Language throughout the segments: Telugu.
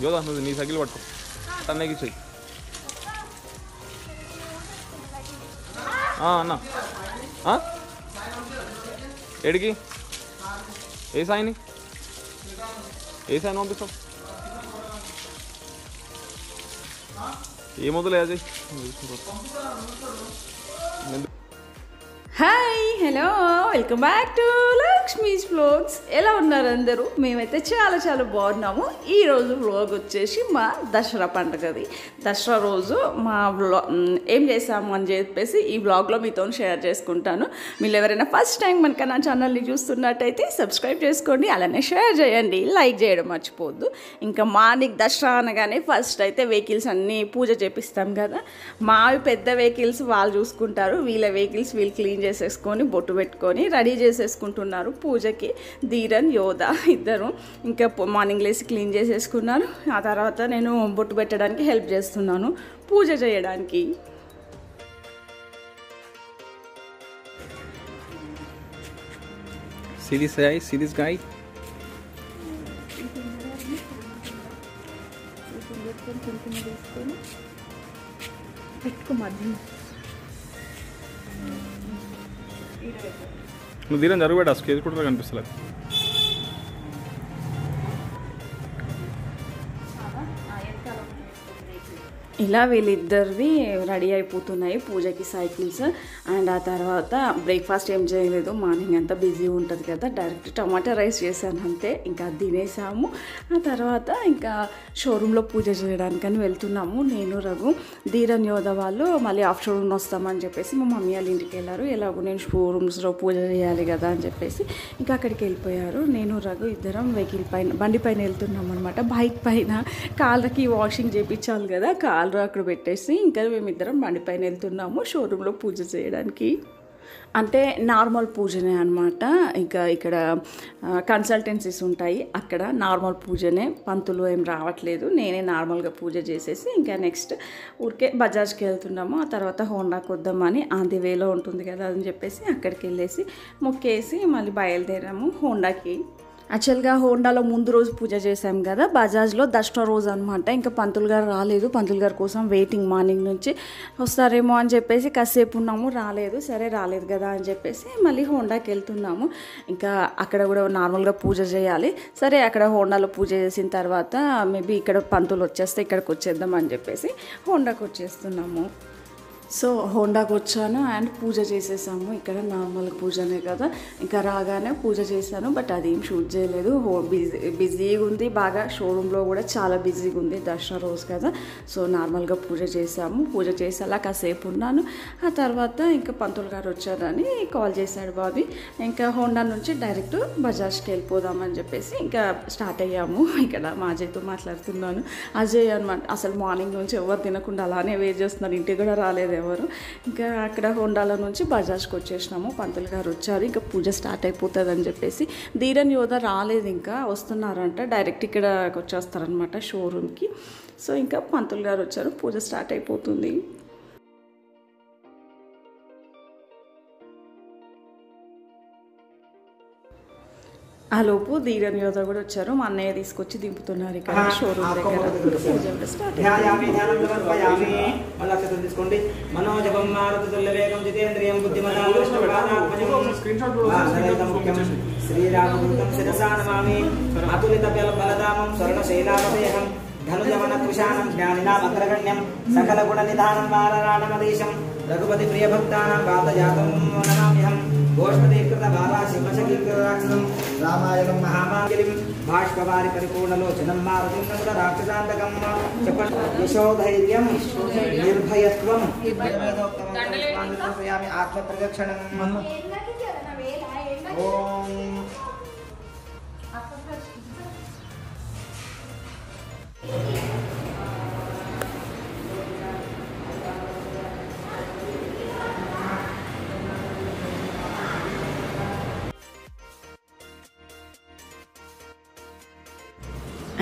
యోదా నువ్వు నీ సైకిల్ పట్టుకో తన్నకి చెయ్యి ఆ, అన్న ఆ? ఏడికి ఏ సాయిని ఏ సాయిని పంపిస్తాం ఏ మొదలు అది hi hello welcome back to Lakshmi's vlogs ఎలా ఉన్నారు అందరూ మేమైతే చాలా చాలా బాగున్నాము ఈ రోజు వ్లాగ్ వచ్చేసి మా దసరా పండుగది దసరా రోజు మా వ్లా మ్, ఏం చేసాము అని చెప్పేసి ఈ వ్లాగ్లో మీతో షేర్ చేసుకుంటాను మీరు ఎవరైనా ఫస్ట్ టైం మనక నా ఛానల్ని చూస్తున్నట్టయితే సబ్స్క్రైబ్ చేసుకోండి అలానే షేర్ చేయండి లైక్ చేయడం మర్చిపోవద్దు ఇంకా మార్నింగ్ దసరా అనగానే ఫస్ట్ అయితే వెహికల్స్ అన్నీ పూజ చేపిస్తాం కదా మావి పెద్ద వెహికల్స్ వాళ్ళు చూసుకుంటారు వీళ్ళ వెహికల్స్ వీళ్ళు క్లీన్ చేసేసుకొని బొట్టు పెట్టుకొని రెడీ చేసేసుకుంటున్నారు పూజకి ధీరన్ యోధ ఇద్దరు ఇంకా పొ- మార్నింగ్ లేసి క్లీన్ చేసేసుకున్నారు ఆ తర్వాత నేను బొట్టు పెట్టడానికి హెల్ప్ చేస్తున్నాను పూజ చేయడానికి See this guy, see this guy. పెట్టుకో మధ్య నువ్వు ధీరం జరుగుబెట్టు ఆ స్కేజ్ కూడా కనిపిస్తలేదు ఇలా వీళ్ళిద్దరివి రెడీ అయిపోతున్నాయి పూజకి సైకిల్స్ అండ్ ఆ తర్వాత బ్రేక్ఫాస్ట్ ఏం చేయలేదు మార్నింగ్ అంతా బిజీ ఉంటుంది కదా డైరెక్ట్ టమాటా రైస్ చేశాను అంతే ఇంకా అది తినేసాము ఆ తర్వాత ఇంకా షోరూంలో పూజ చేయడానికని వెళ్తున్నాము నేను రఘు ధీరన్ యోధ వాళ్ళు మళ్ళీ ఆఫ్టర్నూన్ వస్తామని చెప్పేసి మా మమ్మీ వాళ్ళ ఇంటికి వెళ్ళారు ఎలాగో నేను షోరూమ్స్లో పూజ చేయాలి కదా అని చెప్పేసి ఇంకా అక్కడికి వెళ్ళిపోయారు నేను రఘు ఇద్దరం వెహికల్ పైన బండి పైన వెళ్తున్నాం అనమాట బైక్ పైన కాళ్ళకి వాషింగ్ చేయించాలి కదా కాళ్ళు అక్కడ పెట్టేసి ఇంకా మేమిద్దరం బండి పైన వెళ్తున్నాము షోరూంలో పూజ చేయడానికి అంటే నార్మల్ పూజనే అనమాట ఇంకా ఇక్కడ కన్సల్టెన్సీస్ ఉంటాయి అక్కడ నార్మల్ పూజనే పంతులు ఏం రావట్లేదు నేనే నార్మల్గా పూజ చేసేసి ఇంకా నెక్స్ట్ ఊరికే బజాజ్కి వెళ్తున్నాము ఆ తర్వాత హోండాకి వద్దామని ఆంది వేలో ఉంటుంది కదా అని చెప్పేసి అక్కడికి వెళ్ళేసి మొక్కేసి మళ్ళీ బయలుదేరాము హోండాకి యాక్చువల్గా హోండాలో ముందు రోజు పూజ చేశాం కదా బజాజ్లో దసరా రోజు అనమాట ఇంకా పంతులు గారు రాలేదు పంతులు గారి కోసం వెయిటింగ్ మార్నింగ్ నుంచి వస్తారేమో అని చెప్పేసి కాసేపు ఉన్నాము రాలేదు సరే రాలేదు కదా అని చెప్పేసి మళ్ళీ హోండాకి వెళ్తున్నాము ఇంకా అక్కడ కూడా నార్మల్గా పూజ చేయాలి సరే అక్కడ హోండాలో పూజ చేసిన తర్వాత మేబీ ఇక్కడ పంతులు వచ్చేస్తే ఇక్కడికి వచ్చేద్దాం అని చెప్పేసి హోండాకి వచ్చేస్తున్నాము సో హోండాకి వచ్చాను అండ్ పూజ చేసేసాము ఇక్కడ నార్మల్ పూజనే కదా ఇంకా రాగానే పూజ చేశాను బట్ అదేం షూట్ చేయలేదు హో బిజీ బిజీగా ఉంది బాగా షోరూంలో కూడా చాలా బిజీగా ఉంది దసరా రోజు కదా సో నార్మల్గా పూజ చేసాము పూజ చేసి అలా కాసేపు ఉన్నాను ఆ తర్వాత ఇంకా పంతులు గారు వచ్చారని కాల్ చేశాడు బాబీ ఇంకా హోండా నుంచి డైరెక్ట్ బజాజ్కి వెళ్ళిపోదామని చెప్పేసి ఇంకా స్టార్ట్ అయ్యాము ఇక్కడ మా అజయ్తో మాట్లాడుతున్నాను అజయ్ అనమాట అసలు మార్నింగ్ నుంచి ఎవరు తినకుండా అలానే వెయిట్ చేస్తున్నారు ఇంటికి కూడా రాలేదు ఎవరు ఇంకా అక్కడ హోండాల నుంచి బజాజ్కి వచ్చేసినాము పంతులు గారు వచ్చారు ఇంకా పూజ స్టార్ట్ అయిపోతుంది అని చెప్పేసి ధీరన్ యోధ రాలేదు ఇంకా వస్తున్నారంట డైరెక్ట్ ఇక్కడ వచ్చేస్తారనమాట షోరూమ్కి సో ఇంకా పంతులు గారు వచ్చారు పూజ స్టార్ట్ అయిపోతుంది ఆ లోపు ధీరన్ యోధ కూడా వచ్చారు మా అన్నయ్య తీసుకొచ్చి దింపుతున్నారు ఇక్కడ షోరూమ్ దగ్గర పూజ కూడా స్టార్ట్ ధ్యాయామి ధ్యానం సమర్పయామి మళ్ళీ అక్షతం తీసుకోండి మనోజపం మారుతి తుల్యవేగం జితేంద్రియం బుద్ధిమతాం ముఖ్యం శ్రీరామదూతం శిరసా నమామి అతులిత బల బలదామం స్వర్ణశైలాపదేహం ధనుజవన కృషానం జ్ఞానినాం అగ్రగణ్యం సకల గుణ నిధానం వారరాణమదేశం రఘుపతి ప్రియ భక్తానాం వాతజాతం నమామ్యహం గోష్పదీకృత బాలా సింహశకీకృతాక్షరం రామాయణం మహామాగిలిం బాష్పవారి పరిపూర్ణలోచనం మారుతిం నముద రాక్షసాంతకం చెప్ప యశోధైర్యం నిర్భయత్వం వేదోక్తమయామి ఆత్మప్రదక్షిణం ఓం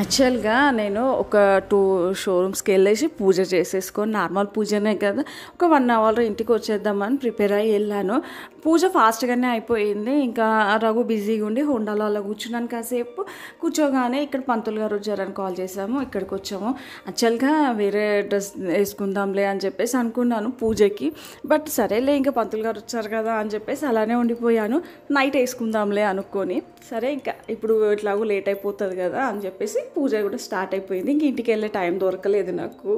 యాక్చువల్గా నేను ఒక టూ షోరూమ్స్కి వెళ్ళేసి పూజ చేసేసుకొని నార్మల్ పూజనే కదా ఒక వన్ అవర్లో ఇంటికి వచ్చేద్దామని ప్రిపేర్ అయ్యి వెళ్ళాను పూజ ఫాస్ట్గానే అయిపోయింది ఇంకా రఘు బిజీగా ఉండి హోండాలో అలా కూర్చున్నాను కాసేపు కూర్చోగానే ఇక్కడ పంతులు గారు వచ్చారని కాల్ చేసాము ఇక్కడికి వచ్చాము యాక్చువల్గా వేరే డ్రెస్ వేసుకుందాంలే అని చెప్పేసి అనుకున్నాను పూజకి బట్ సరేలే ఇంకా పంతులు గారు వచ్చారు కదా అని చెప్పేసి అలానే ఉండిపోయాను నైట్ వేసుకుందాంలే అనుకొని సరే ఇంకా ఇప్పుడు ఇట్లాగూ లేట్ అయిపోతుంది కదా అని చెప్పేసి పూజ కూడా స్టార్ట్ అయిపోయింది ఇంక ఇంటికి వెళ్ళే టైం దొరకలేదు నాకు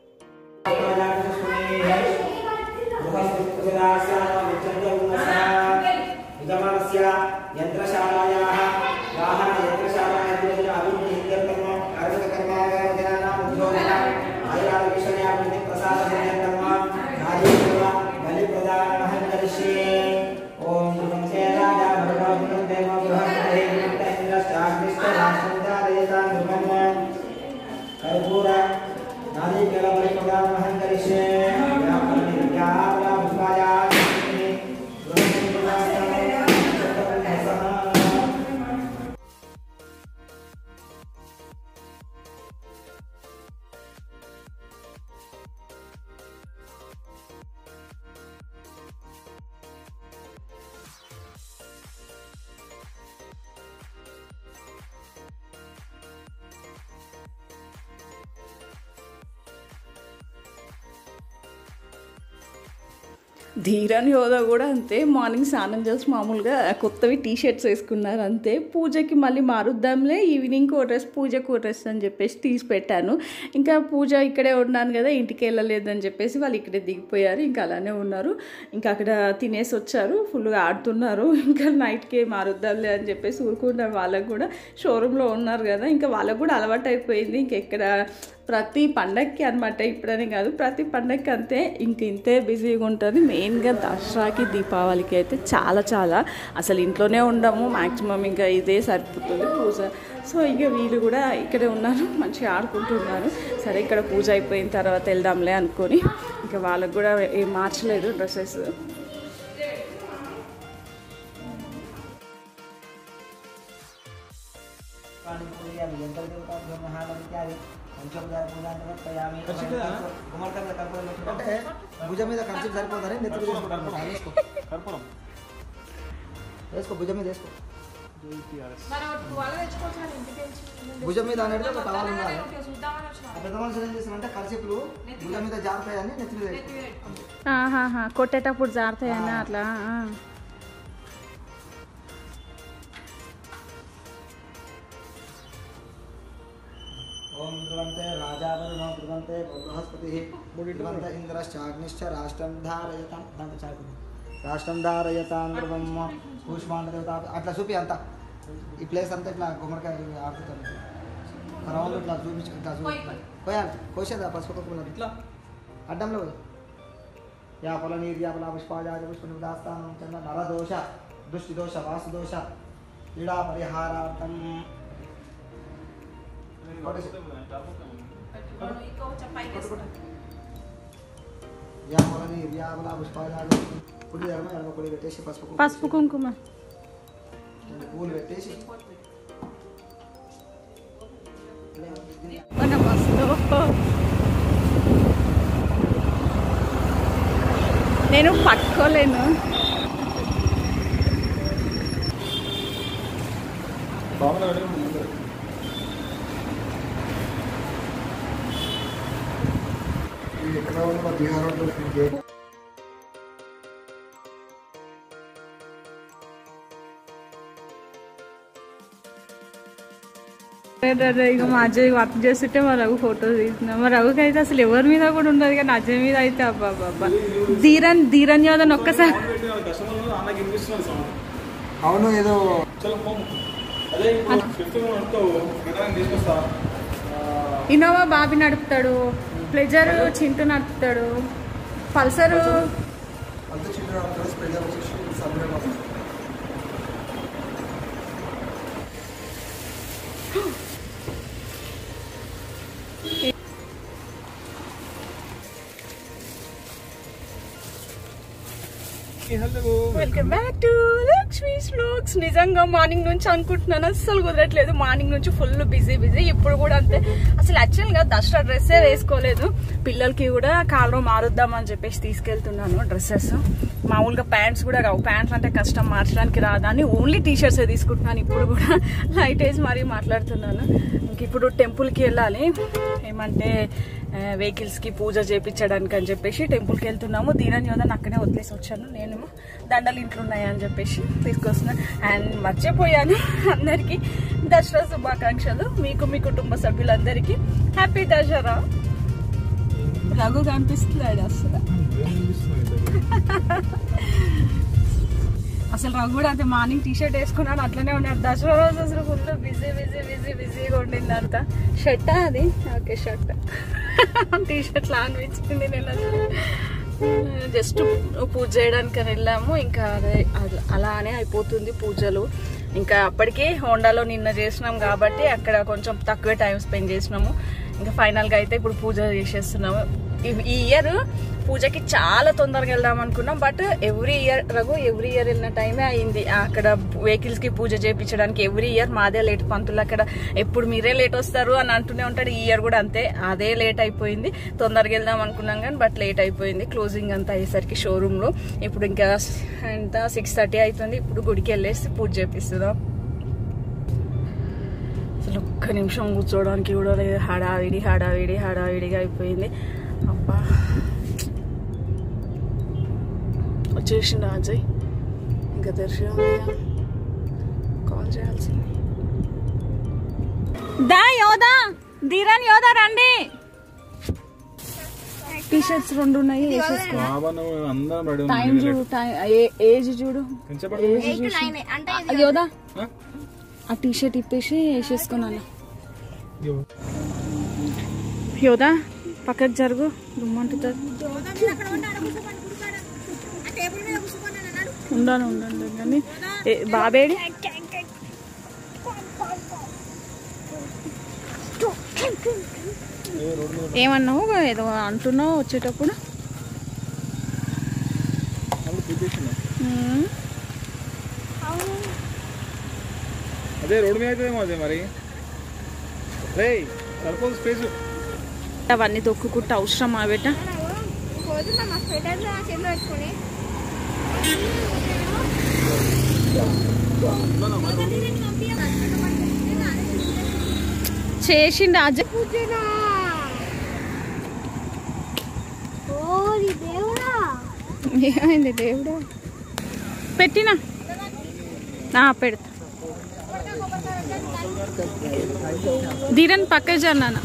విద్యమానస్య యంత్రశాలాయాः వాహనయంత్రశాలాయాः అభివృద్ధికర్మ అరవికర్మాగారానాం ఉద్యోగः ఆయురారోగ్యశ్రేయాభివృద్ధి ప్రసాదజన్యకర్మ రాజీకర్మ బలిప్రదానమహం కరిష్యే ఓం ధ్రువం సేనాయా భగవాన్ దేవ బృహస్పతి ఇంద్రశ్చాగ్నిష్ట రాష్ట్రంధారయతాం ధ్రువం కర్పూర నారీకేళ బలిప్రదానమహం కరిష్యే వ్యాపార పుష్పాయా ధీరన్ యోధ కూడా అంతే మార్నింగ్ స్నానం చేసి మామూలుగా కొత్తవి టీ షర్ట్స్ వేసుకున్నారు అంతే పూజకి మళ్ళీ మారుద్దాంలే ఈవినింగ్ ఓ డ్రెస్ పూజకు ఓ డ్రెస్ అని చెప్పేసి తీసి పెట్టాను ఇంకా పూజ ఇక్కడే ఉన్నాను కదా ఇంటికి వెళ్ళలేదని చెప్పేసి వాళ్ళు ఇక్కడే దిగిపోయారు ఇంకా అలానే ఉన్నారు ఇంకా అక్కడ తినేసి వచ్చారు ఫుల్గా ఆడుతున్నారు ఇంకా నైట్కి మారుద్దాంలే అని చెప్పేసి ఊరుకున్నారు వాళ్ళకు కూడా షోరూంలో ఉన్నారు కదా ఇంకా వాళ్ళకు కూడా అలవాటు అయిపోయింది ఇంకెక్కడ ప్రతి పండగకి అనమాట ఇప్పుడని కాదు ప్రతి పండగకి అంతే ఇంక ఇంతే బిజీగా ఉంటుంది మెయిన్గా దసరాకి దీపావళికి అయితే చాలా చాలా అసలు ఇంట్లోనే ఉండము మ్యాక్సిమం ఇంకా ఇదే సరిపోతుంది పూజ సో ఇక వీళ్ళు కూడా ఇక్కడే ఉన్నారు మంచిగా ఆడుకుంటున్నారు సరే ఇక్కడ పూజ అయిపోయిన తర్వాత వెళ్దాంలే అనుకొని ఇంకా వాళ్ళకు కూడా ఏం మార్చలేదు డ్రెస్సెస్ అంటే భుజం మీద కంచి సరిపోతారే నెత్తులు చేసుకుంటాను వేసుకో కర్పూరం వేసుకో భుజం మీద వేసుకో మనం వాళ్ళు తెచ్చుకోవచ్చు ఇంటికి తెచ్చి భుజం మీద అనేది ఒక టవల్ ఉండాలి ఓకే, చూద్దామని వచ్చిన ఆ పెద్ద మనుషులు ఏం చేస్తారంటే కర్చీపులు భుజం మీద జారుతాయని నెత్తి మీద వేసుకో. అంతే. కొట్టేటప్పుడు జారుతాయన్నా అట్లా ఆ. ఓం ధ్రువంతే రాజావరుణో ధ్రువంతే బృహస్పతి ధ్రువంత ఇంద్రశ్చాగ్నిశ్చ రాష్ట్రం ధారయతాం దాంట్లో చాకుంది రాష్ట్రం ధారయతాం ధ్రువం కూష్మాండ దేవత అట్లా చూపి అంతా ఈ ప్లేస్ అంతా ఇట్లా గుమ్మడికాయ ఆడుతుంది రౌండ్ ఇట్లా చూపించు ఇట్లా చూపి పోయాలి కోసేదా పసుపు కుక్కలు ఇట్లా అడ్డంలో పోయి యాపల నీరు యాపల పుష్పాజాజ పుష్ప దాస్తానం చంద్ర నరదోష దృష్టి దోష వాసు దోష క్రీడా పరిహారార్థం ఇంకో పైకి యాపలని యాపల పుష్పాజాజ కుడి ఎడమ ఎడమ కుడి పెట్టేసి పసుపు కుంకుమ పసుపు కుంకుమ రెండు పూలు పెట్టేసి మన మస్తు నేను పట్టుకోలేను బాగుంది అడిగి ముందు ఇది ఎక్కడ ఉన్న బీహార్ రోడ్డు ఇక మా అజయ్ వర్క్ చేస్తుంటే మా రఘు ఫోటో తీసిన మా రఘుకి అయితే అసలు ఎవరి మీద కూడా ఉండదు కానీ అజయ్ మీద అయితే అబ్బా అబ్బా ధీరన్ ధీరన్ యోధన్ ఒక్కసారి కస్టమర్ అన్నకి వినిపిస్తున్నాడు సౌండ్ అవును ఏదో చలో పోము అదే ఇప్పుడు ఫిఫ్త్ నడుపుతూ గిటార్ తీసుకొస్తా ఇన్నోవా బాబీ నడుపుతాడు ప్లెజర్ చింటూ నడుపుతాడు పల్సర్ అంత చిన్న స్ప్రెడ్ వచ్చేసి subject hello welcome back to Lakshmi vlogs నిజంగా మార్నింగ్ నుంచి అనుకుంటున్నాను అస్సలు కుదరట్లేదు మార్నింగ్ నుంచి ఫుల్ బిజీ బిజీ ఇప్పుడు కూడా అంతే అసలు యాక్చువల్ గా దసరా డ్రెస్సే వేసుకోలేదు పిల్లలకి కూడా కాలు మారుద్దామని చెప్పేసి తీసుకెళ్తున్నాను డ్రెస్సెస్ మామూలుగా ప్యాంట్స్ కూడా రావు ప్యాంట్స్ అంటే కష్టం మార్చడానికి రాదని ఓన్లీ టీ షర్ట్స్ తీసుకుంటున్నాను ఇప్పుడు కూడా లైట్ వేసి మరీ మాట్లాడుతున్నాను ఇంక ఇప్పుడు టెంపుల్కి వెళ్ళాలి ఏమంటే వెహికల్స్ కి పూజ చేయించడానికి అని చెప్పేసి టెంపుల్కి వెళ్తున్నాము దీనని యోధన్ అక్కడే వదిలేసి వచ్చాను నేను దండలు ఇంట్లో ఉన్నాయి అని చెప్పేసి తీసుకొస్తున్నా అండ్ మర్చిపోయాను అందరికీ దసరా శుభాకాంక్షలు మీకు మీ కుటుంబ సభ్యులందరికీ హ్యాపీ దసరా రఘు కనిపిస్తున్నాడు అసలు అసలు రఘు కూడా అంతే మార్నింగ్ టీ షర్ట్ వేసుకున్నాడు అట్లనే ఉన్నాడు దసరా రోజు అసలు ఫుల్ బిజీ బిజీ బిజీ బిజీగా ఉండింది అంతా షర్ట్ అది ఓకే షర్ట్ టీ షర్ట్ లా అనిపించింది నేను అసలు జస్ట్ పూజ చేయడానికి అని వెళ్ళాము ఇంకా అదే అల- అలానే అయిపోతుంది పూజలు ఇంకా అప్పటికే హోండాలో నిన్న చేసినాం కాబట్టి అక్కడ కొంచెం తక్కువే టైం స్పెండ్ చేసినాము ఇంకా ఫైనల్గా అయితే ఇప్పుడు పూజ చేసేస్తున్నాము ఈ- ఈ ఇయర్ పూజకి చాలా తొందరగా వెళ్దాం అనుకున్నాం but every year Raghu every year వెళ్ళిన టైమే అయింది అక్కడ వెహికల్స్ కి పూజ చేయించడానికి ఎవ్రీ ఇయర్ మాదే లేట్ పంతులు అక్కడ ఎప్పుడు మీరే లేట్ వస్తారు అని అంటూనే ఉంటాడు ఈ ఇయర్ కూడా అంతే అదే లేట్ అయిపోయింది తొందరగా వెళ్దాం అనుకున్నాం కానీ బట్ లేట్ అయిపోయింది క్లోజింగ్ అంతా అయ్యేసరికి షోరూమ్ లో ఇప్పుడు ఇంకా ఎంత సిక్స్ థర్టీ అవుతుంది ఇప్పుడు గుడికి వెళ్ళేసి పూజ చేపిస్తున్నాం అసలు ఒక్క నిమిషం కూర్చోవడానికి కూడా లేదు హడావిడి హడావిడి హడావిడిగా అయిపోయింది అబ్బా వచ్చేసిండు అజయ్ ఇంకా దర్శనం కాల్ చేయాల్సింది దా యోదా ధీరన్ యోదా రండి టీ షర్ట్స్ రెండు ఉన్నాయి వేసేసుకో బాబా నువ్వు అందరం రెడీ టైం చూడు టైం ఏజ్ చూడు ఏజ్ చూసి యోదా ఆ టీ షర్ట్ ఇప్పేసి వేసేసుకున్నాను యోదా పక్కకు జరుగు దుమ్మంటుంది ఉండాను ఉండండి కానీ ఏ, బాబేడి ఏమన్నావు ఏదో అంటున్నావు వచ్చేటప్పుడు ఉమ్. అదే రోడ్డు మీద అవుతుందేమో అదే మరి రే సరిపోదు స్పేస్ అవన్నీ తొక్కుకుంటే అవసరమా బేట పోతున్నా మా స్వెటర్ చేతిలో పెట్టుకొని చేసిండు అజయ్ పూజనా ఓరి దేవుడా ఏమైంది దేవుడు పెట్టినా ఆ, పెడతా ధీరన్ పక్క జన్నాను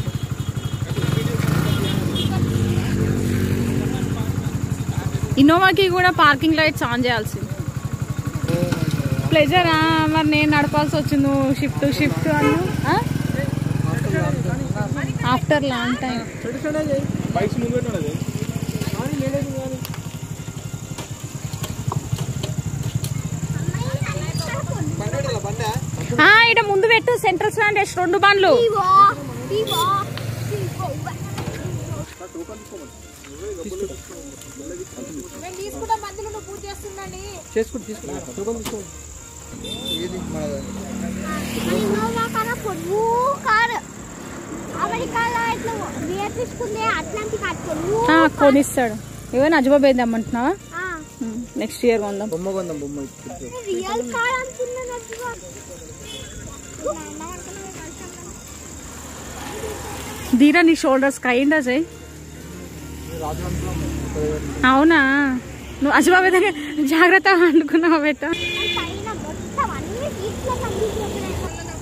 ఇన్నోవాకి కూడా పార్కింగ్ లైట్స్ ఆన్ చేయాల్సింది ప్లెజరా మరి నేను నడపాల్సి వచ్చింది నువ్వు షిఫ్ట్ షిఫ్ట్ అన్నా ఆఫ్టర్ లాంగ్ టైం బైక్స్ ముందు పెట్టాడు అది ఇక్కడ ముందు పెట్టు సెంట్రల్ స్టాండ్ వేసి రెండు బండ్లు ఇవో ఇవో నేను తీసుకుంటా మందులు నువ్వు పూజ చేస్తుందండి చేసుకుంటూ తీసుకుంటా ఏది మన ఇన్నోవా కాడ పొడుగు కారు అమెరికాలో ఇట్లా వేర్ తీసుకుందే అట్లాంటిక్ అది పొడుగు ఆ, కొనిస్తాడు ఏమైనా అజబాబు వేద్దామంటున్నావా ఆ, నెక్స్ట్ ఇయర్ కొందాం బొమ్మ కొందాం బొమ్మ ఇచ్చి నేను రియల్ కార్ అనుకున్నానట్టుగా ధీరా నీ షోల్డర్స్ కైండ్ అజయ్ అవునా నువ్వు అజబాబు దగ్గర జాగ్రత్త అనుకున్నావు బెట్ట పైన మొత్తం అన్ని సీట్ల కంప్లీట్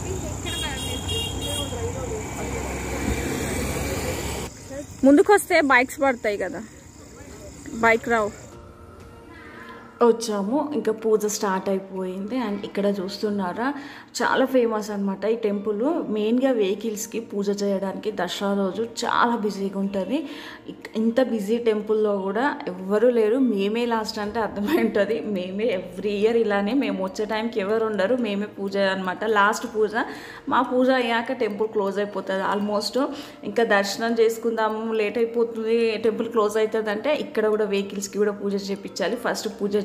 ముందుకు వస్తే బైక్స్ పడతాయి కదా బైక్ రావు వచ్చాము ఇంకా పూజ స్టార్ట్ అయిపోయింది అండ్ ఇక్కడ చూస్తున్నారా చాలా ఫేమస్ అనమాట ఈ టెంపుల్ మెయిన్గా వెహికల్స్కి పూజ చేయడానికి దసరా రోజు చాలా బిజీగా ఉంటుంది ఇక్- ఇంత బిజీ టెంపుల్లో కూడా ఎవ్వరూ లేరు మేమే లాస్ట్ అంటే అర్థమై ఉంటుంది మేమే ఎవ్రీ ఇయర్ ఇలానే మేము వచ్చే టైంకి ఎవరు ఉండరు మేమే పూజ అనమాట లాస్ట్ పూజ మా పూజ అయ్యాక టెంపుల్ క్లోజ్ అయిపోతుంది ఆల్మోస్ట్ ఇంకా దర్శనం చేసుకుందాము లేట్ అయిపోతుంది టెంపుల్ క్లోజ్ అవుతుంది అంటే ఇక్కడ కూడా వెహికల్స్కి కూడా పూజ చేయించాలి ఫస్ట్ పూజ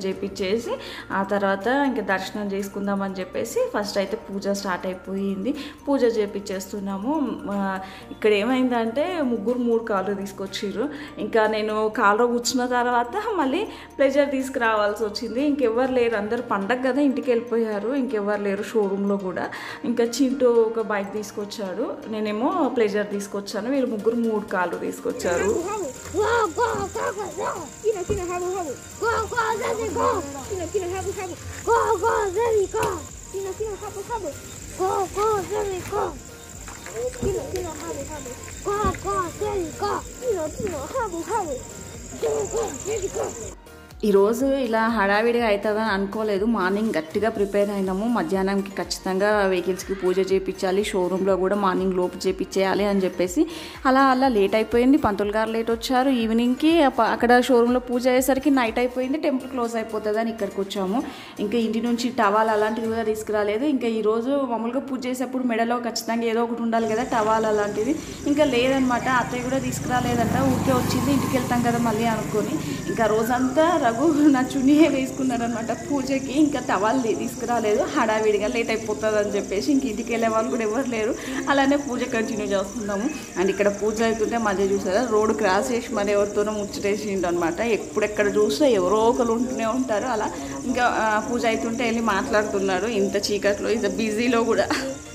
చేపించేసి ఆ తర్వాత ఇంకా దర్శనం చేసుకుందామని చెప్పేసి ఫస్ట్ అయితే పూజ స్టార్ట్ అయిపోయింది పూజ చేపించేస్తున్నాము ఆ, ఇక్కడ ఏమైందంటే ముగ్గురు మూడు కార్లు తీసుకొచ్చిర్రు ఇంకా నేను కార్లో కూర్చున్న తర్వాత మళ్ళీ ప్లెజర్ తీసుకురావాల్సి వచ్చింది ఇంకెవ్వరు లేరు అందరు పండగ కదా ఇంటికి వెళ్ళిపోయారు ఇంకెవ్వరు లేరు షోరూంలో కూడా ఇంకా చింటూ ఒక బైక్ తీసుకొచ్చాడు నేనేమో ప్లెజర్ తీసుకొచ్చాను వీళ్ళు ముగ్గురు మూడు కార్లు తీసుకొచ్చారు Go, go, go, go, go. Kino, kino, habu, habu. Go, go, Zeddy, go. Kino, kino, habu, habu. Go, go, Zeddy, go. Kino, kino, habu, habu. Go, go, Zeddy, go. Kino, kino, habu, habu. Go, go, Zeddy, go. Kino, kino, habu, habu. Go, go, Zeddy, go. ఈరోజు ఇలా హడావిడిగా అవుతుందని అనుకోలేదు మార్నింగ్ గట్టిగా ప్రిపేర్ అయినాము మధ్యాహ్నంకి ఖచ్చితంగా వెహికల్స్కి పూజ చేయించాలి షోరూంలో కూడా మార్నింగ్ లోపు చేయించేయాలి అని చెప్పేసి అలా అలా లేట్ అయిపోయింది పంతులు గారు లేట్ వచ్చారు ఈవినింగ్కి అప్ప- అక్కడ షోరూంలో పూజ అయ్యేసరికి నైట్ అయిపోయింది టెంపుల్ క్లోజ్ అయిపోతుంది అని ఇక్కడికి వచ్చాము ఇంకా ఇంటి నుంచి టవాల్ అలాంటివి కూడా తీసుకురాలేదు ఇంకా ఈరోజు మామూలుగా పూజ చేసేప్పుడు మెడలో ఖచ్చితంగా ఏదో ఒకటి ఉండాలి కదా టవాల్ అలాంటిది ఇంకా లేదనమాట అత్తయ్య కూడా తీసుకురాలేదంట ఊరికే వచ్చింది ఇంటికి వెళ్తాం కదా మళ్ళీ అనుకొని ఇంకా రోజంతా రఘు నా చున్నీయే వేసుకున్నాడు అనమాట పూజకి ఇంకా టవాల్ తీసుకురాలేదు హడావిడిగా లేట్ అయిపోతుంది అని చెప్పేసి ఇంక ఇంటికి వెళ్ళే వాళ్ళు కూడా ఎవరు లేరు అలానే పూజ కంటిన్యూ చేస్తున్నాము అండ్ ఇక్కడ పూజ అవుతుంటే మధ్య చూసారా రోడ్డు క్రాస్ చేసి మరి ఎవరితోనో ముచ్చటేసిండు అనమాట ఎప్పుడెక్కడ చూసినా ఎవరో ఒకరు ఉంటూనే ఉంటారు అలా ఇంకా ఆ, పూజ అవుతుంటే వెళ్ళి మాట్లాడుతున్నాడు ఇంత చీకట్లో ఇంత బిజీలో కూడా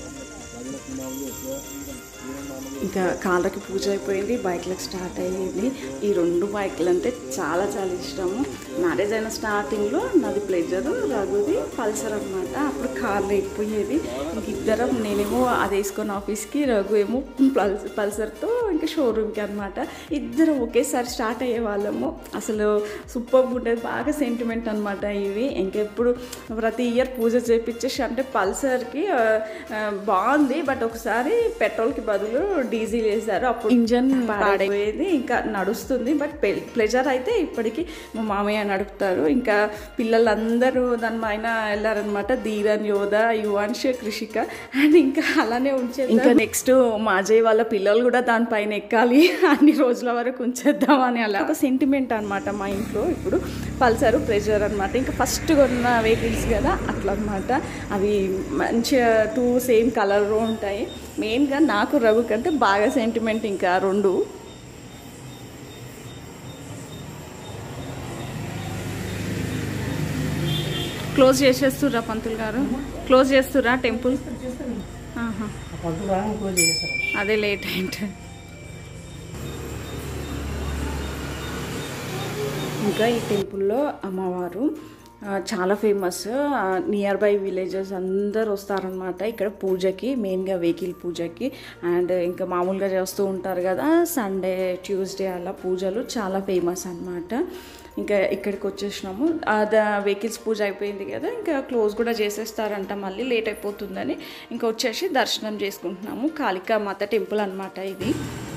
ఇంకా కాళ్ళకి పూజ అయిపోయింది బైక్లకు స్టార్ట్ అయ్యింది ఈ రెండు బైక్లు అంటే చాలా చాలా ఇష్టము మ్యారేజ్ అయిన స్టార్టింగ్లో నాది ప్లెజర్ రఘుది పల్సర్ అనమాట అప్పుడు కార్లో ఎక్కిపోయేది ఇంక ఇద్దరం నేనేమో అది వేసుకొని ఆఫీస్కి రఘు ఏమో పల్స్ పల్సర్తో ఇంకా షోరూమ్కి అనమాట ఇద్దరం ఒకేసారి స్టార్ట్ అయ్యే వాళ్ళము అసలు సూపర్గా ఉండేది బాగా సెంటిమెంట్ అనమాట ఇవి ఇంకెప్పుడు ప్రతి ఇయర్ పూజ చేపించేసి అంటే పల్సర్కి ఆ, ఆ, బాగుంది బట్ ఒకసారి పెట్రోల్కి బదులు డీజిల్ వేసారు అప్పుడు ఇంజన్ పాడైపోయేది ఇంకా నడుస్తుంది బట్ ప్లెజర్ అయితే ఇప్పటికీ మా మామయ్య నడుపుతారు ఇంకా పిల్లలందరూ దాని పైన వెళ్ళారనమాట ధీరన్ యోధ యువాన్ష్ కృషిక అండ్ ఇంకా అలానే ఉంచేది ఇంకా నెక్స్ట్ మా అజయ్ వాళ్ళ పిల్లలు కూడా దానిపైన ఎక్కాలి అన్ని రోజుల వరకు ఉంచేద్దామని అలా ఒక సెంటిమెంట్ అనమాట మా ఇంట్లో ఇప్పుడు పల్సర్ ప్రెషర్ అనమాట ఇంకా ఫస్ట్ కొన్న వెహికల్స్ కదా అట్లా అనమాట అవి మంచిగా టూ సేమ్ కలర్లో ఉంటాయి మెయిన్గా నాకు రఘు కంటే బాగా సెంటిమెంట్ ఇంకా రెండు క్లోజ్ చేసేస్తుర్రా పంతులు గారు క్లోజ్ చేస్తుర్రా టెంపుల్ ఆహా. అదే లేట్ అయింది ఇంకా ఈ టెంపుల్లో అమ్మవారు ఆ, చాలా ఫేమస్ నియర్ బై విలేజెస్ అందరు వస్తారనమాట ఇక్కడ పూజకి మెయిన్గా వెహికల్ పూజకి అండ్ ఇంకా మామూలుగా చేస్తూ ఉంటారు కదా సండే ట్యూస్డే అలా పూజలు చాలా ఫేమస్ అన్నమాట ఇంకా ఇక్కడికి వచ్చేసినాము అద వెహికల్స్ పూజ అయిపోయింది కదా ఇంకా క్లోజ్ కూడా చేసేస్తారంట మళ్ళీ లేట్ అయిపోతుందని ఇంకా వచ్చేసి దర్శనం చేసుకుంటున్నాము కాళికా మాత టెంపుల్ అనమాట ఇది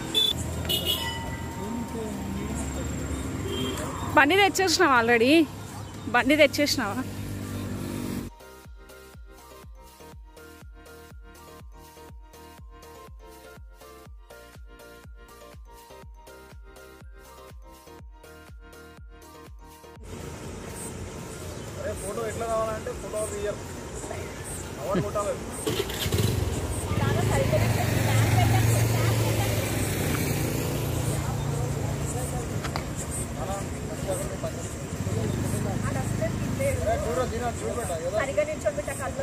బండి తెచ్చేసినావా ఆల్రెడీ బండి తెచ్చేసినావా ఫోటో ఎట్లా కావాలంటే ఫోటో తీయాలి అవార్డు కొట్టాలి చూడ తిన చూపెట్ట కదా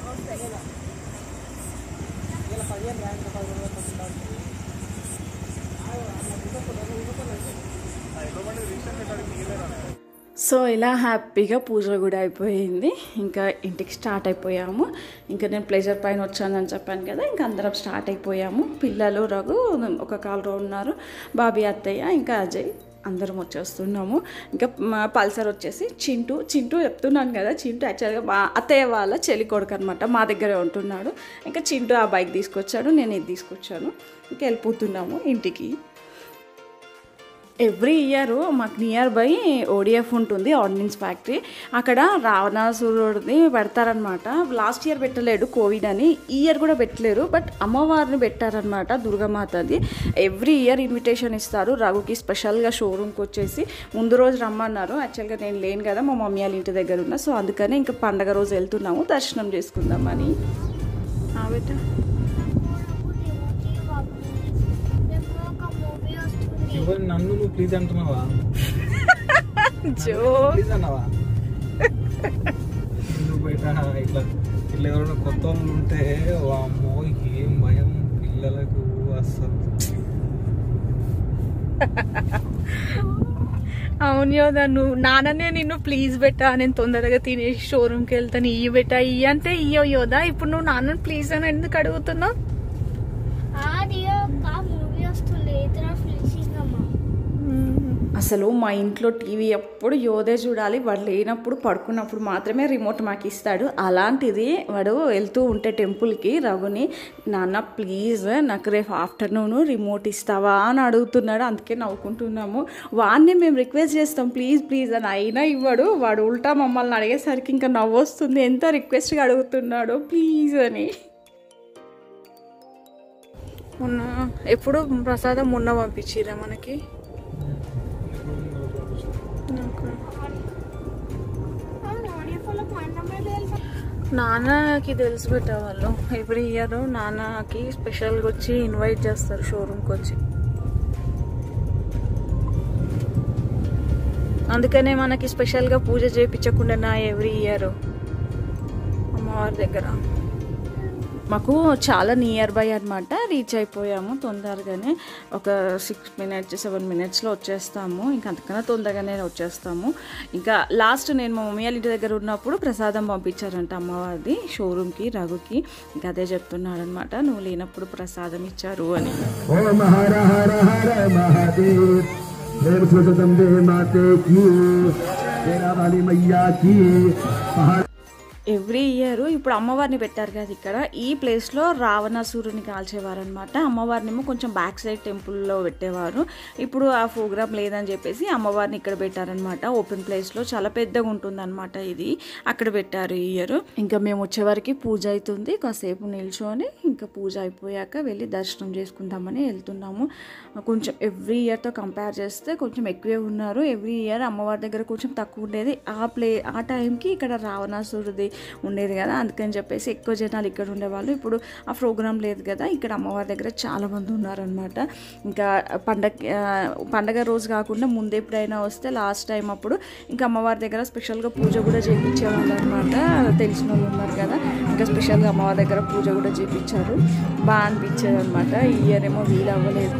సో ఇలా హ్యాపీగా పూజ కూడా అయిపోయింది ఇంకా ఇంటికి స్టార్ట్ అయిపోయాము ఇంకా నేను ప్లెజర్ పైన వచ్చానని చెప్పాను కదా ఇంకా అందరం స్టార్ట్ అయిపోయాము పిల్లలు రఘు ఒక కాలులో ఉన్నారు బాబీ అత్తయ్య ఇంకా అజయ్ అందరం వచ్చేస్తున్నాము ఇంకా మా పల్సర్ వచ్చేసి చింటూ చింటూ చెప్తున్నాను కదా చింటూ యాక్చువల్గా మా అత్తయ్య వాళ్ళ చెల్లి కొడుకు అనమాట మా దగ్గరే ఉంటున్నాడు ఇంకా చింటూ ఆ బైక్ తీసుకొచ్చాడు నేను ఇది తీసుకొచ్చాను ఇంకా వెళ్ళిపోతున్నాము ఇంటికి ఎవ్రీ ఇయర్ మాకు నియర్ బై ఓడిఎఫ్ ఉంటుంది ఆర్డినెన్స్ ఫ్యాక్టరీ అక్కడ రావణాసురుడిని పెడతారనమాట లాస్ట్ ఇయర్ పెట్టలేడు కోవిడ్ అని ఈ ఇయర్ కూడా పెట్టలేరు బట్ అమ్మవారిని పెట్టారనమాట దుర్గామాతది ఎవ్రీ ఇయర్ ఇన్విటేషన్ ఇస్తారు రఘుకి స్పెషల్గా షోరూమ్కి వచ్చేసి ముందు రోజు రమ్మన్నారు యాక్చువల్గా నేను లేను కదా మా మమ్మీ వాళ్ళ ఇంటి దగ్గర ఉన్నా సో అందుకని ఇంకా పండగ రోజు వెళ్తున్నాము దర్శనం చేసుకుందామని ఆ బేట ఎవరు నన్ను నువ్వు ప్లీజ్ అంటున్నావా జో ప్లీజ్ అన్నావా నువ్వు బయట ఇట్లా ఇట్లా ఎవరైనా కొత్త వాళ్ళు ఉంటే వామ్మో ఏం భయం పిల్లలకు అస్సలు అవును యోదా నువ్వు నాన్ననే నిన్ను ప్లీజ్ బెట్టా నేను తొందరగా తినేసి షోరూమ్కి వెళ్తాను ఇయ్యి బెట్టా ఇయ్యి అంటే ఇయ్యో యోదా ఇప్పుడు నువ్వు నాన్నని ప్లీజ్ అని ఎందుకు అడుగుతున్నావు అది ఒక మూవీ వస్తుంది ఇతర ఫ్రెండ్స్ అమ్మా అసలు మా ఇంట్లో టీవీ ఎప్పుడు యోదే చూడాలి వాడు లేనప్పుడు పడుకున్నప్పుడు మాత్రమే రిమోట్ మాకు ఇస్తాడు అలాంటిది వాడు వెళ్తూ ఉంటే టెంపుల్కి రఘుని నాన్న ప్లీజ్ నాకు రేపు ఆఫ్టర్నూన్ రిమోట్ ఇస్తావా అని అడుగుతున్నాడు అందుకే నవ్వుకుంటున్నాము వాడిని మేము రిక్వెస్ట్ చేస్తాం ప్లీజ్ ప్లీజ్ అని అయినా ఇవ్వడు వాడు ఉల్టా మమ్మల్ని అడిగేసరికి ఇంకా నవ్వు వస్తుంది ఎంత రిక్వెస్ట్గా అడుగుతున్నాడు ప్లీజ్ అని మొన్న ఎప్పుడు ప్రసాదం మొన్న పంపించిరా మనకి నాకు నాన్నకి తెలిసి పెట్టేవాళ్ళు ఎవ్రీ ఇయర్ నాన్నకి స్పెషల్గా వచ్చి ఇన్వైట్ చేస్తారు షోరూమ్కి వచ్చి అందుకనే మనకి స్పెషల్గా పూజ చేయించకుండా నా ఎవ్రీ ఇయర్ అమ్మవారి దగ్గర మాకు చాలా నియర్ బై అనమాట రీచ్ అయిపోయాము తొందరగానే ఒక సిక్స్ మినిట్స్ సెవెన్ మినిట్స్లో వచ్చేస్తాము ఇంకా అంతకన్నా తొందరగానే వచ్చేస్తాము ఇంకా లాస్ట్ నేను మా మమ్మీ వాళ్ళ ఇంటి దగ్గర ఉన్నప్పుడు ప్రసాదం పంపించారంట అమ్మవారిది షోరూమ్కి రఘుకి ఇంకా అదే చెప్తున్నాడు అనమాట నువ్వు లేనప్పుడు ప్రసాదం ఇచ్చారు అని ओम हर हर हर महादेव देव सुतम दे माते की तेरा वाली मैया की पहाड़ ఎవ్రీ ఇయర్ ఇప్పుడు అమ్మవారిని పెట్టారు కదా ఇక్కడ ఈ ప్లేస్లో రావణాసురుని కాల్చేవారనమాట అమ్మవారినేమో కొంచెం బ్యాక్ సైడ్ టెంపుల్లో పెట్టేవారు ఇప్పుడు ఆ ప్రోగ్రామ్ లేదని చెప్పేసి అమ్మవారిని ఇక్కడ పెట్టారనమాట ఓపెన్ ప్లేస్లో చాలా పెద్దగా ఉంటుందన్నమాట ఇది అక్కడ పెట్టారు ఈ ఇయర్ ఇంకా మేము వచ్చేవరకు పూజ అవుతుంది కాసేపు నిల్చొని ఇంకా పూజ అయిపోయాక వెళ్ళి దర్శనం చేసుకుందామని వెళ్తున్నాము కొంచెం ఎవ్రీ ఇయర్తో కంపేర్ చేస్తే కొంచెం ఎక్కువే ఉన్నారు ఎవ్రీ ఇయర్ అమ్మవారి దగ్గర కొంచెం తక్కువ ఉండేది ఆ ప్లే ఆ టైంకి ఇక్కడ రావణాసురుది ఉండేది కదా అందుకని చెప్పేసి ఎక్కువ జనాలు ఇక్కడ ఉండేవాళ్ళు ఇప్పుడు ఆ ప్రోగ్రామ్ లేదు కదా ఇక్కడ అమ్మవారి దగ్గర చాలా మంది ఉన్నారనమాట ఇంకా పండగ ఆ, పండగ రోజు కాకుండా ముందు ఎప్పుడైనా వస్తే లాస్ట్ టైం అప్పుడు ఇంకా అమ్మవారి దగ్గర స్పెషల్గా పూజ కూడా చేయించేవాళ్ళు అనమాట తెలిసిన వాళ్ళు ఉన్నారు కదా ఇంకా స్పెషల్గా అమ్మవారి దగ్గర పూజ కూడా చేయించారు బాగా అనిపించేది అనమాట ఈ ఇయర్ ఏమో వీలు అవ్వలేదు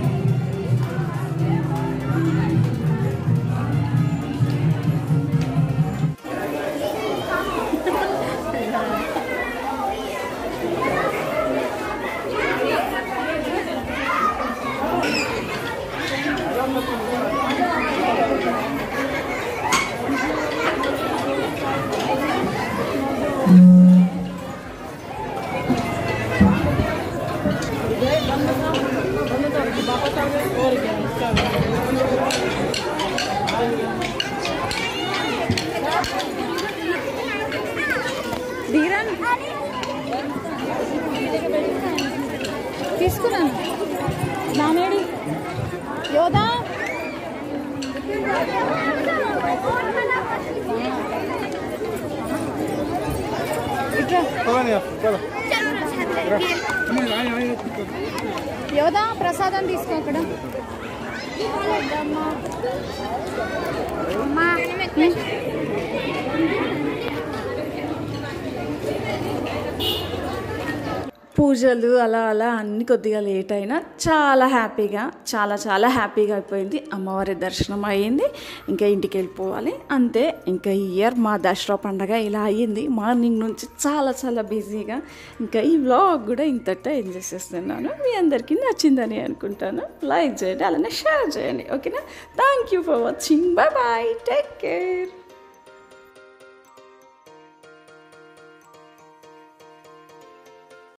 తీసుకున్నాను నానేడి యోదా యోదా ప్రసాదం తీసుకో అక్కడ పూజలు అలా అలా అన్ని కొద్దిగా లేట్ అయినా చాలా హ్యాపీగా చాలా చాలా హ్యాపీగా అయిపోయింది అమ్మవారి దర్శనం అయ్యింది ఇంకా ఇంటికి వెళ్ళిపోవాలి అంతే ఇంకా ఈ ఇయర్ మా దసరా పండగ ఇలా అయ్యింది మార్నింగ్ నుంచి చాలా చాలా బిజీగా ఇంకా ఈ వ్లాగ్ కూడా ఇంతటా ఎంజాయ్ చేస్తున్నాను మీ అందరికీ నచ్చిందని అనుకుంటాను లైక్ చేయండి అలానే షేర్ చేయండి ఓకేనా thank you for watching bye bye take care